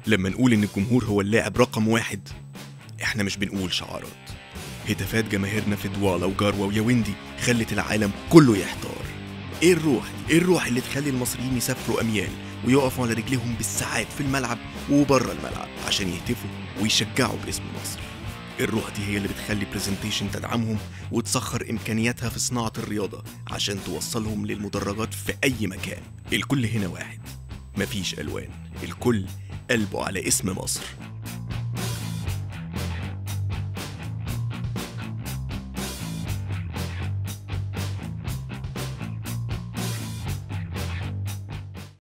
لما نقول إن الجمهور هو اللاعب رقم واحد إحنا مش بنقول شعارات هتافات جماهيرنا في دوالا وجروة وياوندي خلت العالم كله يحتار ايه الروح دي؟ ايه الروح اللي تخلي المصريين يسافروا اميال ويقفوا على رجليهم بالساعات في الملعب وبره الملعب عشان يهتفوا ويشجعوا باسم مصر الروح دي هي اللي بتخلي برزنتيشن تدعمهم وتسخر امكانياتها في صناعه الرياضه عشان توصلهم للمدرجات في اي مكان الكل هنا واحد مفيش الوان الكل قلبه على اسم مصر